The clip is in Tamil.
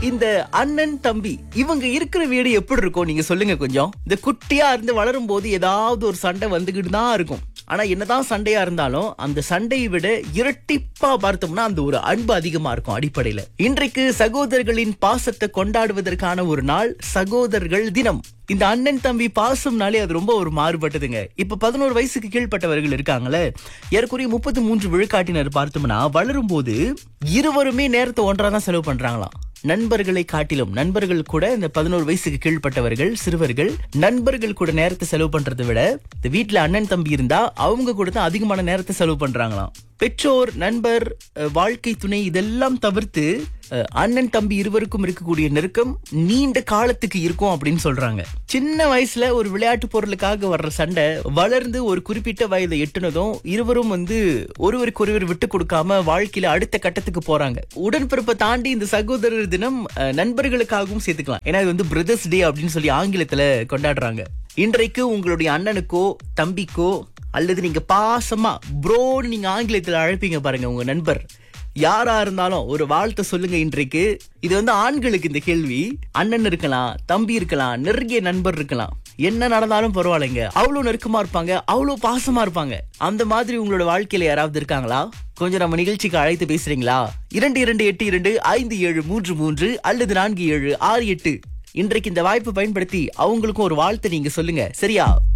இந்த அண்ணன் தம்பி இவங்க இருக்கிற வீடு எப்படி இருக்கும் நீங்க சொல்லுங்க கொஞ்சம் இந்த குட்டியா இருந்து வளரும் போது ஏதாவது ஒரு சண்டை வந்துகிட்டு தான் இருக்கும் ஆனா என்னதான் சண்டையா இருந்தாலும் அந்த சண்டையை விட இரட்டிப்பா பார்த்தோம்னா அந்த ஒரு அன்பு அதிகமா இருக்கும் அடிப்படையில இன்றைக்கு சகோதரர்களின் பாசத்தை கொண்டாடுவதற்கான ஒரு நாள் சகோதரர்கள் தினம் இந்த அண்ணன் தம்பி பாசம்னாலே அது ரொம்ப ஒரு மாறுபட்டதுங்க இப்ப பதினோரு வயசுக்கு கீழ்ப்பட்டவர்கள் இருக்காங்களே ஏறக்குறைய முப்பத்தி மூன்று விழுக்காட்டினர் பார்த்தோம்னா வளரும் போது இருவருமே நேரத்தை ஒன்றா தான் செலவு பண்றாங்களாம் நண்பர்களை காட்டிலும் நண்பர்கள் கூட இந்த பதினோரு வயசுக்கு கீழ்ப்பட்டவர்கள் சிறுவர்கள் நண்பர்கள் கூட நேரத்தை செலவு பண்றதை விட இந்த வீட்டுல அண்ணன் தம்பி இருந்தா அவங்க கூட தான் அதிகமான நேரத்தை செலவு பண்றாங்களாம் பெற்றோர் நண்பர் அஹ், வாழ்க்கை துணை இதெல்லாம் தவிர்த்து அஹ், அண்ணன் தம்பி இருவருக்கும் இருக்கக்கூடிய நெருக்கம் நீண்ட காலத்துக்கு இருக்கும் அப்படின்னு சொல்றாங்க சின்ன வயசுல ஒரு விளையாட்டு பொருளுக்காக வர்ற சண்டை வளர்ந்து ஒரு குறிப்பிட்ட வயதை எட்டுனதும் இருவரும் வந்து ஒருவருக்கு ஒருவர் விட்டு கொடுக்காம வாழ்க்கையில அடுத்த கட்டத்துக்கு போறாங்க உடன்பிறப்பை தாண்டி இந்த சகோதரர் தினம் அஹ், நண்பர்களுக்காகவும் சேர்த்துக்கலாம் ஏன்னா இது வந்து பிரதர்ஸ் டே அப்படின்னு சொல்லி ஆங்கிலத்துல கொண்டாடுறாங்க இன்றைக்கு உங்களுடைய அண்ணனுக்கோ தம்பிக்கோ அல்லது நீங்க பாசமா ப்ரோன்னு நீங்க ஆங்கிலத்தில் அழைப்பீங்க பாருங்க உங்க நண்பர் யாரா இருந்தாலும் ஒரு வாழ்த்தை சொல்லுங்க இன்றைக்கு இது வந்து ஆண்களுக்கு இந்த கேள்வி அண்ணன் இருக்கலாம் தம்பி இருக்கலாம் நெருங்கிய நண்பர் இருக்கலாம் என்ன நடந்தாலும் பரவாயில்லைங்க அவ்வளவு நெருக்கமா இருப்பாங்க அவ்வளவு பாசமா இருப்பாங்க அந்த மாதிரி உங்களோட வாழ்க்கையில யாராவது இருக்காங்களா கொஞ்சம் நம்ம நிகழ்ச்சிக்கு அழைத்து பேசுறீங்களா இரண்டு இரண்டு எட்டு இரண்டு ஐந்து ஏழு மூன்று மூன்று அல்லது நான்கு ஏழு ஆறு எட்டு இன்றைக்கு இந்த வாய்ப்பு பயன்படுத்தி அவங்களுக்கும் ஒரு வாழ்த்து நீங்க சொல்லுங்க சரியா